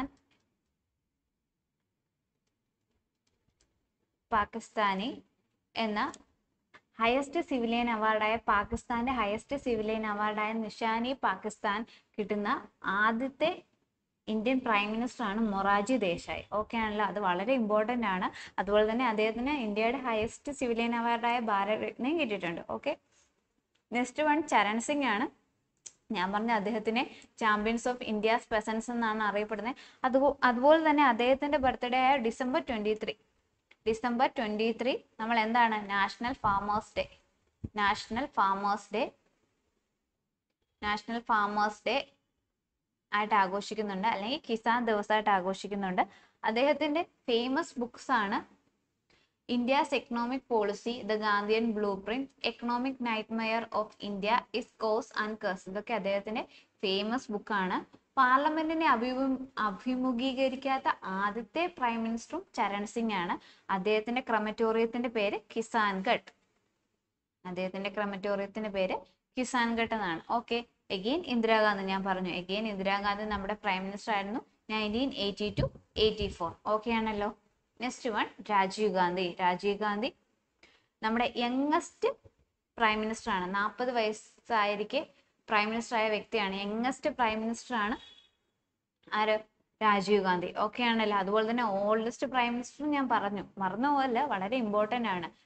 പാകിസ്ഥാനി എന്ന ഹയസ്റ്റ് സിവിലിയൻ അവാർഡായ പാകിസ്ഥാന്റെ ഹയസ്റ്റ് സിവിലിയൻ അവാർഡായ നിഷാനി പാകിസ്ഥാൻ കിട്ടുന്ന ആദ്യത്തെ ഇന്ത്യൻ പ്രൈം മിനിസ്റ്റർ ആണ് മൊറാജി ദേശായി ഓക്കെ ആണല്ലോ അത് വളരെ ഇമ്പോർട്ടൻ്റ് ആണ് അതുപോലെ തന്നെ അദ്ദേഹത്തിന് ഇന്ത്യയുടെ ഹയസ്റ്റ് സിവിലിയൻ അവാർഡായ ഭാരതരത്നയും കിട്ടിയിട്ടുണ്ട് okay next one Charan Singh ആണ് ഞാൻ പറഞ്ഞ അദ്ദേഹത്തിനെ ചാമ്പ്യൻസ് ഓഫ് ഇന്ത്യാസ് പെസൻസ് എന്നാണ് അറിയപ്പെടുന്നത് അതുപോ അതുപോലെ തന്നെ അദ്ദേഹത്തിന്റെ ബർത്ത്ഡേ ആയ December twenty three December twenty three നമ്മൾ എന്താണ് national farmers day national farmers day national farmers day ആയിട്ട് ആഘോഷിക്കുന്നുണ്ട് അല്ലെങ്കിൽ കിസാൻ ദിവസമായിട്ട് ആഘോഷിക്കുന്നുണ്ട് അദ്ദേഹത്തിന്റെ ഫേമസ് ബുക്സ് ആണ് India's economic policy the Gandhian blueprint economic nightmare of India its cause and cures ഇതൊക്കെ അദ്ദേഹത്തിന്റെ ഫേമസ് ബുക്കാണ് പാർലമെന്റിനെ അഭിമു അഭിമുഖീകരിക്കാത്ത ആദ്യത്തെ പ്രൈം മിനിസ്റ്ററും ചരൺ സിംഗ് ആണ് അദ്ദേഹത്തിന്റെ ക്രമറ്റോറിയത്തിന്റെ പേര് കിസാൻഘട്ട് അദ്ദേഹത്തിന്റെ ക്രമറ്റോറിയത്തിന്റെ പേര് കിസാൻഘട്ട് എന്നാണ് ഓക്കെ എഗെയിൻ ഇന്ദിരാഗാന്ധി ഞാൻ പറഞ്ഞു എഗെയിൻ ഇന്ദിരാഗാന്ധി നമ്മുടെ പ്രൈം മിനിസ്റ്റർ ആയിരുന്നു nineteen eighty to eighty four okay ആണല്ലോ നെക്സ്റ്റ് വൺ രാജീവ് ഗാന്ധി രാജീവ് ഗാന്ധി നമ്മുടെ യങ്ങസ്റ്റ് പ്രൈം മിനിസ്റ്റർ ആണ് നാൽപ്പത് വയസ്സായിരിക്കെ പ്രൈം മിനിസ്റ്റർ ആയ വ്യക്തിയാണ് യങ്ങസ്റ്റ് പ്രൈം മിനിസ്റ്റർ ആണ് ആര് രാജീവ് ഗാന്ധി ഓക്കെ ആണല്ലോ അതുപോലെ തന്നെ ഓൾഡസ്റ്റ് പ്രൈം മിനിസ്റ്റർ ഞാൻ പറഞ്ഞു മറന്നു പോകല്ല വളരെ ഇമ്പോർട്ടൻ്റ് ആണ്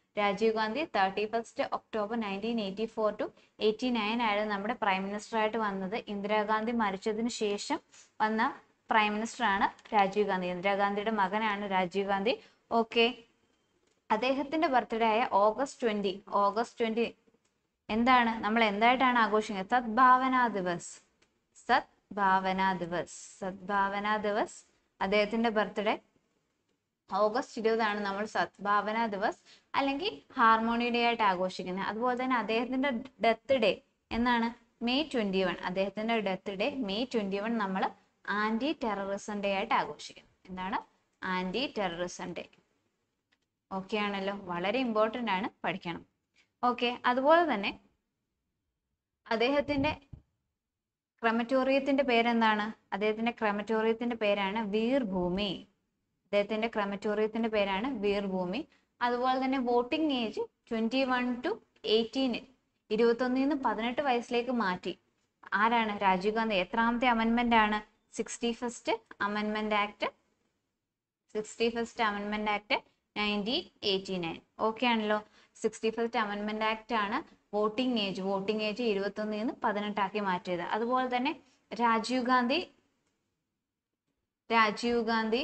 Rajiv Gandhi thirty first October nineteen eighty four to eighty nine ആയിരുന്നു നമ്മുടെ പ്രൈം മിനിസ്റ്റർ ആയിട്ട് വന്നത് ഇന്ദിരാഗാന്ധി മരിച്ചതിന് ശേഷം വന്ന പ്രൈം മിനിസ്റ്റർ ആണ് രാജീവ് ഗാന്ധി ഇന്ദിരാഗാന്ധിയുടെ മകനാണ് രാജീവ് ഗാന്ധി ഓക്കെ അദ്ദേഹത്തിന്റെ ബർത്ത്ഡേ ആയ ഓഗസ്റ്റ് ട്വന്റി ഓഗസ്റ്റ് ട്വന്റി എന്താണ് നമ്മൾ എന്തായിട്ടാണ് ആഘോഷിക്കുന്നത് സദ്ഭാവന ദിവസ് സദ്ഭാവന ദിവസ് സദ്ഭാവന ദിവസ് അദ്ദേഹത്തിന്റെ ബർത്ത്ഡേ ഓഗസ്റ്റ് ഇരുപതാണ് നമ്മൾ സദ്ഭാവന ദിവസ് അല്ലെങ്കിൽ ഹാർമോണി ഡേ ആയിട്ട് ആഘോഷിക്കുന്നത് അതുപോലെ തന്നെ അദ്ദേഹത്തിന്റെ ഡെത്ത് ഡേ എന്നാണ് മെയ് ട്വന്റി വൺ അദ്ദേഹത്തിന്റെ death day May twenty one നമ്മൾ ആന്റി ടെററിസം ഡേ ആയിട്ട് ആഘോഷിക്കുന്നു എന്താണ് ആന്റി ടെററിസം ഡേ ഓക്കെ ആണല്ലോ വളരെ ഇമ്പോർട്ടൻ്റ് ആണ് പഠിക്കണം ഓക്കെ അതുപോലെ തന്നെ അദ്ദേഹത്തിന്റെ ക്രമറ്റോറിയത്തിന്റെ പേരെന്താണ് അദ്ദേഹത്തിന്റെ ക്രമറ്റോറിയത്തിന്റെ പേരാണ് വീർഭൂമി അദ്ദേഹത്തിന്റെ ക്രമറ്റോറിയത്തിന്റെ പേരാണ് വീർഭൂമി അതുപോലെ തന്നെ voting age twenty one to eighteen ഇരുപത്തൊന്നിൽ നിന്ന് പതിനെട്ട് വയസ്സിലേക്ക് മാറ്റി ആരാണ് രാജീവ് ഗാന്ധി എത്രാമത്തെ അമെൻമെന്റ് ആണ് sixty first അമെൻമെന്റ് act sixty first അമെൻമെന്റ് act nineteen eighty nine okay ആണല്ലോ സിക്സ്റ്റി ഫസ്റ്റ് അമെൻമെന്റ് ആക്ട് ആണ് വോട്ടിംഗ് ഏജ് വോട്ടിംഗ് ഏജ് ഇരുപത്തൊന്നിൽ നിന്ന് പതിനെട്ടാക്കി മാറ്റിയത് അതുപോലെ തന്നെ Rajeev Gandhi Rajiv Gandhi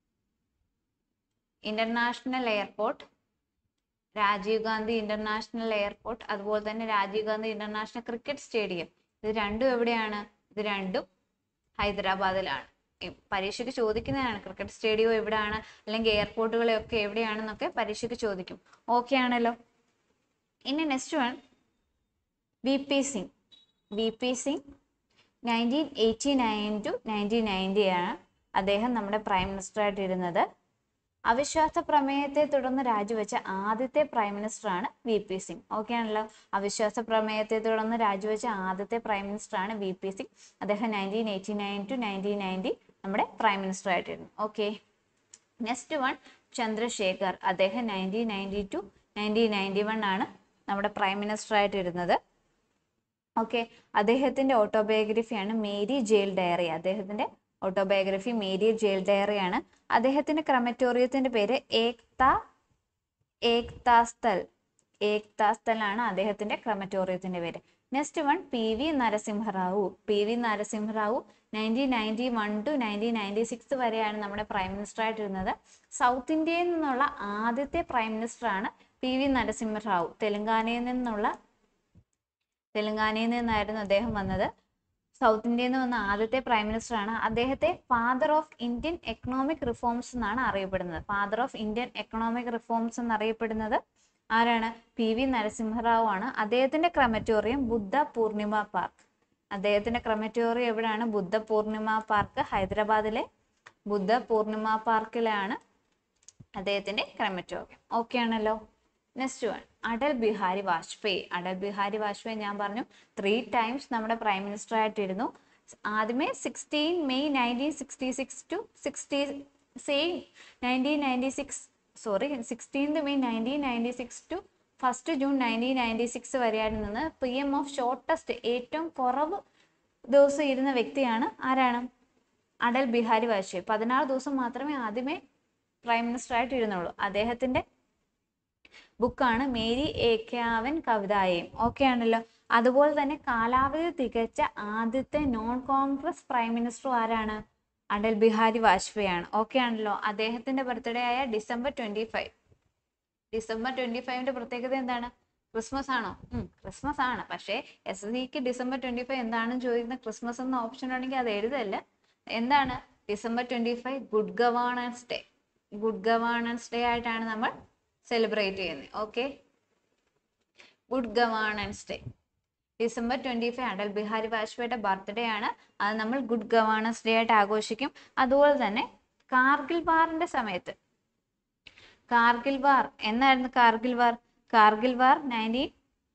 international airport Rajeev Gandhi international airport അതുപോലെ തന്നെ Rajeev Gandhi international cricket stadium ഇത് രണ്ടും എവിടെയാണ് ഇത് രണ്ടും ഹൈദരാബാദിലാണ് ഈ പരീക്ഷയ്ക്ക് ചോദിക്കുന്നതാണ് ക്രിക്കറ്റ് സ്റ്റേഡിയം എവിടെയാണ് അല്ലെങ്കിൽ എയർപോർട്ടുകളൊക്കെ എവിടെയാണെന്നൊക്കെ പരീക്ഷയ്ക്ക് ചോദിക്കും ഓക്കെ ആണല്ലോ ഇനി next one V P Singh V P Singh nineteen eighty nine to nineteen ninety ആണ് അദ്ദേഹം നമ്മുടെ പ്രൈം മിനിസ്റ്റർ ആയിട്ടിരുന്നത് അവിശ്വാസ പ്രമേയത്തെ തുടർന്ന് രാജിവെച്ച ആദ്യത്തെ പ്രൈം മിനിസ്റ്റർ ആണ് വി പി സിംഗ് ഓക്കെ ആണല്ലോ അവിശ്വാസ പ്രമേയത്തെ തുടർന്ന് രാജിവെച്ച ആദ്യത്തെ പ്രൈം മിനിസ്റ്റർ ആണ് വി പി സിംഗ് അദ്ദേഹം nineteen eighty nine to nineteen ninety നമ്മുടെ പ്രൈം മിനിസ്റ്റർ ആയിട്ടിരുന്നു ഓക്കെ നെക്സ്റ്റ് വൺ ചന്ദ്രശേഖർ അദ്ദേഹം nineteen ninety to nineteen ninety one ആണ് നമ്മുടെ പ്രൈം മിനിസ്റ്റർ ആയിട്ടിരുന്നത് ഓക്കെ അദ്ദേഹത്തിന്റെ ഓട്ടോബയോഗ്രഫിയാണ് മേരി ജയിൽ ഡയറി അദ്ദേഹത്തിന്റെ ഓട്ടോബയോഗ്രഫി മേരി ജയിൽ ഡയറിയാണ് അദ്ദേഹത്തിന്റെ ക്രമറ്റോറിയത്തിന്റെ പേര് ഏക്ത ഏക്താസ്ഥൽ ഏക്താസ്ഥൽ ആണ് അദ്ദേഹത്തിന്റെ ക്രമറ്റോറിയത്തിന്റെ പേര് next one P V Narasimha Rao P V Narasimha Rao nineteen ninety one to nineteen ninety six വരെയാണ് നമ്മുടെ പ്രൈം മിനിസ്റ്റർ ആയിട്ടിരുന്നത് സൗത്ത് ഇന്ത്യയിൽ നിന്നുള്ള ആദ്യത്തെ പ്രൈം മിനിസ്റ്റർ ആണ് പി വി നരസിംഹറാവു തെലങ്കാനയിൽ നിന്നുള്ള തെലങ്കാനയിൽ നിന്നായിരുന്നു അദ്ദേഹം വന്നത് സൗത്ത് ഇന്ത്യയിൽ നിന്ന് വന്ന ആദ്യത്തെ പ്രൈം മിനിസ്റ്റർ ആണ് അദ്ദേഹത്തെ father of Indian economic reforms എന്നാണ് അറിയപ്പെടുന്നത് father of Indian economic reforms എന്നറിയപ്പെടുന്നത് ആരാണ് പി വി നരസിംഹറാവു ആണ് അദ്ദേഹത്തിന്റെ ക്രമറ്റോറിയം ബുദ്ധ പൂർണിമ പാർക്ക് അദ്ദേഹത്തിന്റെ ക്രമറ്റോറിയം എവിടെയാണ് ബുദ്ധ പൂർണിമ പാർക്ക് ഹൈദരാബാദിലെ ബുദ്ധ പൂർണിമ പാർക്കിലാണ് അദ്ദേഹത്തിന്റെ ക്രമറ്റോറിയം ഓക്കെ ആണല്ലോ നെക്സ്റ്റ് വൺ അടൽ ബിഹാരി വാജ്പേയി അടൽ ബിഹാരി വാജ്പേയി ഞാൻ പറഞ്ഞു ത്രീ ടൈംസ് നമ്മുടെ പ്രൈം മിനിസ്റ്റർ ആയിട്ടിരുന്നു ആദ്യമേ sixteen May nineteen sixty six to sixty same nineteen ninety six sorry sixteenth May nineteen ninety six to first June nineteen ninety six വരെയായിരുന്നു നിന്ന് പി എം ഓഫ് ഷോർട്ടസ്റ്റ് ഏറ്റവും കുറവ് ദിവസം ഇരുന്ന വ്യക്തിയാണ് ആരാണ് അടൽ ബിഹാരി വാജ്പേയി പതിനാറ് ദിവസം മാത്രമേ ആദ്യമേ പ്രൈം മിനിസ്റ്റർ ആയിട്ട് ഇരുന്നുള്ളൂ അദ്ദേഹത്തിന്റെ ബുക്കാണ് മേരി ഏക്യാവൻ കവിതായം ഓക്കെ ആണല്ലോ അതുപോലെ തന്നെ കാലാവധി തികച്ച ആദ്യത്തെ നോൺ കോൺഗ്രസ് പ്രൈം മിനിസ്റ്റർ ആരാണ് അടൽ ബിഹാരി വാജ്പേയി ആണ് ഓക്കെ ആണല്ലോ അദ്ദേഹത്തിന്റെ ബർത്ത്ഡേ ആയ December twenty five December twenty ഫൈവിന്റെ പ്രത്യേകത എന്താണ് ക്രിസ്മസ് ആണോ ഉം ക്രിസ്മസ് ആണ് പക്ഷേ എസ് എസ് സിക്ക് ഡിസംബർ ട്വന്റി ഫൈവ് എന്താണെന്ന് ചോദിക്കുന്ന ക്രിസ്മസ് എന്ന ഓപ്ഷൻ ഉണ്ടെങ്കിൽ അത് എഴുതല്ല എന്താണ് December twenty five good governance day good governance day ആയിട്ടാണ് നമ്മൾ സെലിബ്രേറ്റ് ചെയ്യുന്നത് okay good governance day December twenty five Atal Bihari വാജ്പേയിയുടെ ബർത്ത്ഡേ ആണ് അത് നമ്മൾ ഗുഡ് ഗവേണൻസ് ഡേ ആയിട്ട് ആഘോഷിക്കും അതുപോലെ തന്നെ കാർഗിൽ വാറിന്റെ സമയത്ത് കാർഗിൽ വാർ എന്നായിരുന്നു Kargil war Kargil war nineteen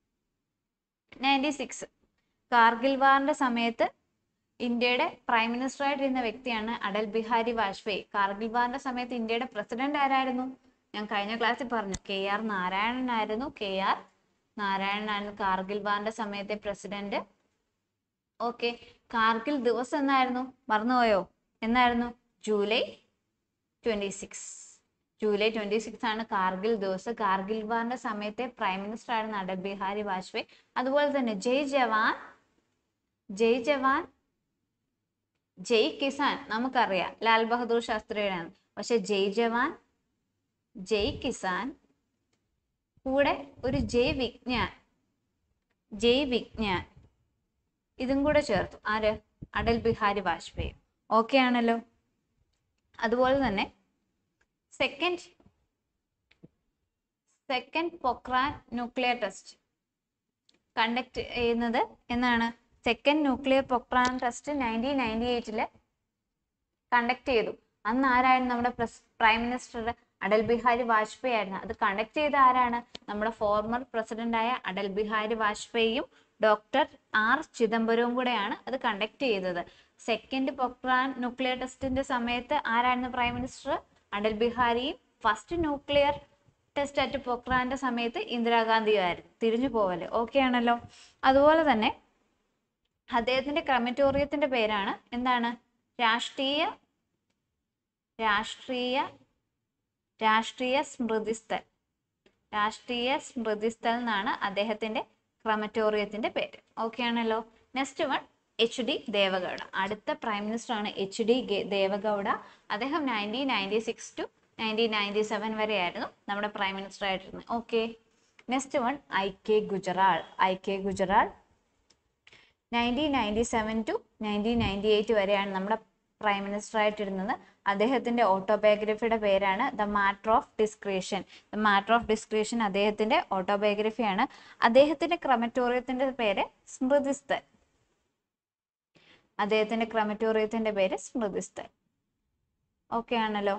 ninety six Kargil വാറിന്റെ സമയത്ത് ഇന്ത്യയുടെ പ്രൈം മിനിസ്റ്റർ ആയിട്ടിരുന്ന വ്യക്തിയാണ് അടൽ ബിഹാരി വാജ്പേയി കാർഗിൽ വാറിന്റെ സമയത്ത് ഇന്ത്യയുടെ പ്രസിഡന്റ് ആരായിരുന്നു ഞാൻ കഴിഞ്ഞ ക്ലാസ്സിൽ പറഞ്ഞു കെ ആർ നാരായണൻ ആയിരുന്നു കെ ആർ നാരായണനായിരുന്നു കാർഗിൽ വാറിന്റെ സമയത്തെ പ്രസിഡന്റ് ഓക്കെ കാർഗിൽ ദിവസം എന്നായിരുന്നു മറന്നുപോയോ എന്നായിരുന്നു July twenty six July twenty six ആണ് കാർഗിൽ ദിവസ് കാർഗിൽ വാറിന്റെ സമയത്തെ പ്രൈം മിനിസ്റ്റർ ആയിരുന്നു അടൽ ബിഹാരി വാജ്പേയി അതുപോലെ തന്നെ ജയ് ജവാൻ ജയ് ജവാൻ ജയ് കിസാൻ നമുക്കറിയാം ലാൽ ബഹദൂർ ശാസ്ത്രിയുടെയാണ് പക്ഷെ ജയ് ജവാൻ ജയ് കിസാൻ കൂടെ ഒരു ജയ് വിജ്ഞാൻ ജയ് വിജ്ഞാൻ ഇതും കൂടെ ചേർത്തു ആര് അടൽ ബിഹാരി വാജ്പേയി ഓക്കെ ആണല്ലോ അതുപോലെ തന്നെ second second Pokhran nuclear test conduct ചെയ്യുന്നത് എന്നാണ് second nuclear Pokhran test nineteen ninety എയ്റ്റില് കണ്ടക്ട് ചെയ്തു അന്ന് ആരായിരുന്നു നമ്മുടെ പ്രൈം മിനിസ്റ്റർ അടൽ ബിഹാരി വാജ്പേയി ആയിരുന്നു അത് കണ്ടക്ട് ചെയ്ത ആരാണ് നമ്മുടെ ഫോർമർ പ്രസിഡന്റായ അടൽ ബിഹാരി വാജ്പേയിയും ഡോക്ടർ ആർ ചിദംബരവും കൂടെയാണ് അത് കണ്ടക്ട് ചെയ്തത് സെക്കൻഡ് പൊക്രാൻ ന്യൂക്ലിയർ ടെസ്റ്റിന്റെ സമയത്ത് ആരായിരുന്നു പ്രൈം മിനിസ്റ്റർ അടൽ ബിഹാരിയും ഫസ്റ്റ് ന്യൂക്ലിയർ ടെസ്റ്റ് അറ്റ് പൊക്രാന്റെ സമയത്ത് ഇന്ദിരാഗാന്ധിയും ആയിരുന്നു തിരിഞ്ഞു പോവല്ലേ ഓക്കെ ആണല്ലോ അതുപോലെ തന്നെ അദ്ദേഹത്തിന്റെ ക്രമറ്റോറിയത്തിന്റെ പേരാണ് എന്താണ് രാഷ്ട്രീയ രാഷ്ട്രീയ രാഷ്ട്രീയ സ്മൃതിസ്ഥൽ രാഷ്ട്രീയ സ്മൃതിസ്ഥൽ എന്നാണ് അദ്ദേഹത്തിന്റെ ക്രമറ്റോറിയത്തിന്റെ പേര് ഓക്കെ ആണല്ലോ next one H D Deve Gowda അടുത്ത പ്രൈം മിനിസ്റ്റർ ആണ് എച്ച് ഡി ദേവഗൗഡ അദ്ദേഹം nineteen ninety six to nineteen ninety seven വരെയായിരുന്നു നമ്മുടെ പ്രൈം മിനിസ്റ്റർ ആയിട്ടിരുന്നത് okay next one I K Gujral I K Gujral nineteen ninety seven to nineteen ninety eight വരെയാണ് നമ്മുടെ പ്രൈം മിനിസ്റ്റർ ആയിട്ടിരുന്നത് അദ്ദേഹത്തിന്റെ ഓട്ടോബയോഗ്രഫിയുടെ പേരാണ് the matter of discretion the matter of discretion അദ്ദേഹത്തിന്റെ ഓട്ടോബയോഗ്രഫിയാണ് അദ്ദേഹത്തിന്റെ ക്രമറ്റോറിയത്തിന്റെ പേര് സ്മൃതിസ്ഥൽ അദ്ദേഹത്തിന്റെ ക്രമറ്റോറിയത്തിന്റെ പേര് സ്മൃതിസ്ഥൽ ഓക്കെ ആണല്ലോ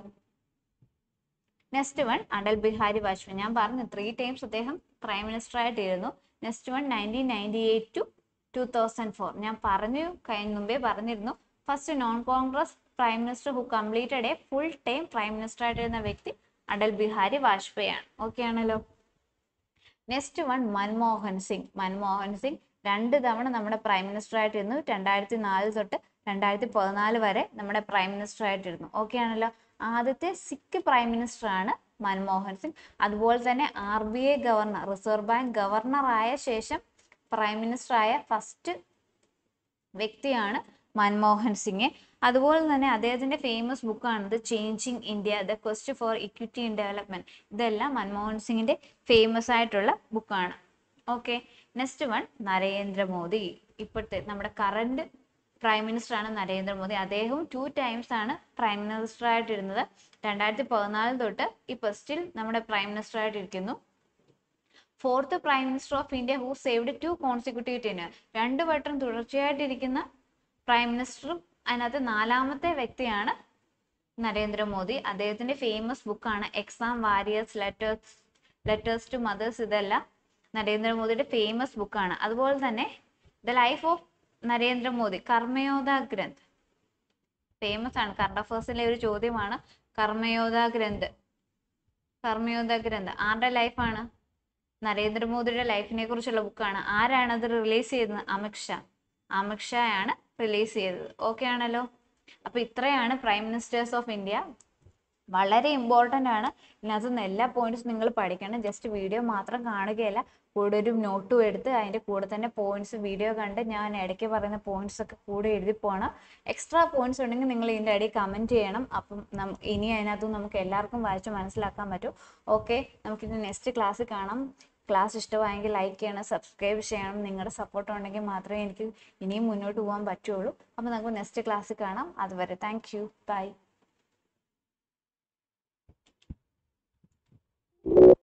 നെക്സ്റ്റ് വൺ അടൽ ബിഹാരി വാജ്പേയി ഞാൻ പറഞ്ഞു ത്രീ ടൈംസ് അദ്ദേഹം പ്രൈം മിനിസ്റ്റർ ആയിട്ടിരുന്നു next one nineteen ninety eight to two thousand four ഞാൻ പറഞ്ഞു കഴിഞ്ഞ മുമ്പേ പറഞ്ഞിരുന്നു first non Congress prime minister who completed a full time prime minister ആയിട്ടിരുന്ന വ്യക്തി അടൽ ബിഹാരി വാജ്പേയി ആണ് ഓക്കെ ആണല്ലോ നെക്സ്റ്റ് വൺ മൻമോഹൻ സിംഗ് മൻമോഹൻ സിംഗ് രണ്ട് തവണ നമ്മുടെ പ്രൈം മിനിസ്റ്റർ ആയിട്ടിരുന്നു രണ്ടായിരത്തി നാല് തൊട്ട് രണ്ടായിരത്തി പതിനാല് വരെ നമ്മുടെ പ്രൈം മിനിസ്റ്റർ ആയിട്ടിരുന്നു ഓക്കെ ആണല്ലോ ആദ്യത്തെ സിഖ് പ്രൈം മിനിസ്റ്റർ ആണ് മൻമോഹൻ സിംഗ് അതുപോലെ തന്നെ R B I governor reserve bank governor ആയ ശേഷം പ്രൈം മിനിസ്റ്റർ ആയ ഫസ്റ്റ് വ്യക്തിയാണ് മൻമോഹൻ സിംഗ് അതുപോലെ തന്നെ അദ്ദേഹത്തിന്റെ ഫേമസ് ബുക്കാണ് the changing India the quest for equity in development ഇതെല്ലാം മൻമോഹൻ സിംഗിന്റെ ഫേമസ് ആയിട്ടുള്ള ബുക്കാണ് ഓക്കെ നെക്സ്റ്റ് വൺ നരേന്ദ്രമോദി ഇപ്പോഴത്തെ നമ്മുടെ കറണ്ട് പ്രൈം മിനിസ്റ്റർ ആണ് നരേന്ദ്രമോദി അദ്ദേഹവും ടു ടൈംസ് ആണ് പ്രൈം മിനിസ്റ്റർ ആയിട്ടിരുന്നത് രണ്ടായിരത്തി പതിനാല് തൊട്ട് ഇപ്പോൾ സ്റ്റിൽ നമ്മുടെ പ്രൈം മിനിസ്റ്റർ ആയിട്ടിരിക്കുന്നു fourth prime minister of India who served two consecutive tenure രണ്ട് വട്ടം തുടർച്ചയായിട്ടിരിക്കുന്ന പ്രൈം മിനിസ്റ്ററും അതിനകത്ത് നാലാമത്തെ വ്യക്തിയാണ് നരേന്ദ്രമോദി അദ്ദേഹത്തിന്റെ ഫേമസ് ബുക്കാണ് exam warriors letters letters to mothers ഇതെല്ലാം നരേന്ദ്രമോദിയുടെ ഫേമസ് ബുക്കാണ് അതുപോലെ തന്നെ the life of Narendra Modi Karmayoddha Granth famous ആണ് കറണ്ട് അഫേഴ്സിലെ ഒരു ചോദ്യമാണ് കർമ്മയോധ ഗ്രന്ഥ് കർമ്മയോധ ഗ്രന്ഥ് ആരുടെ ലൈഫാണ് നരേന്ദ്രമോദിയുടെ ലൈഫിനെ കുറിച്ചുള്ള ബുക്കാണ് ആരാണ് അത് റിലീസ് ചെയ്തത് അമിത് ഷാ അമിത് ഷാ ആണ് റിലീസ് ചെയ്തത് ഓക്കെ ആണല്ലോ അപ്പൊ ഇത്രയാണ് പ്രൈം മിനിസ്റ്റേഴ്സ് ഓഫ് ഇന്ത്യ വളരെ ഇമ്പോർട്ടൻ്റ് ആണ് ഇതിനകത്ത് നിന്ന് എല്ലാ പോയിന്റ്സും നിങ്ങൾ പഠിക്കണം ജസ്റ്റ് വീഡിയോ മാത്രം കാണുകയല്ല കൂടെ ഒരു നോട്ടും എടുത്ത് അതിൻ്റെ കൂടെ തന്നെ പോയിന്റ്സ് വീഡിയോ കണ്ട് ഞാൻ ഇടയ്ക്ക് പറയുന്ന പോയിന്റ്സ് ഒക്കെ കൂടെ എഴുതി പോകണം എക്സ്ട്രാ പോയിന്റ്സ് ഉണ്ടെങ്കിൽ നിങ്ങൾ ഇതിൻ്റെ ഇടയിൽ കമൻറ്റ് ചെയ്യണം അപ്പം നം ഇനി അതിനകത്ത് നമുക്ക് എല്ലാവർക്കും വായിച്ച് മനസ്സിലാക്കാൻ പറ്റും ഓക്കെ നമുക്കിനി നെക്സ്റ്റ് ക്ലാസ്സിൽ കാണാം ക്ലാസ് ഇഷ്ടമായെങ്കിൽ ലൈക്ക് ചെയ്യണം സബ്സ്ക്രൈബ് ചെയ്യണം നിങ്ങളുടെ സപ്പോർട്ട് ഉണ്ടെങ്കിൽ മാത്രമേ എനിക്ക് ഇനിയും മുന്നോട്ട് പോകാൻ പറ്റുള്ളൂ അപ്പോൾ നമുക്ക് നെക്സ്റ്റ് ക്ലാസ്സിൽ കാണാം അതുവരെ താങ്ക് യു ബൈ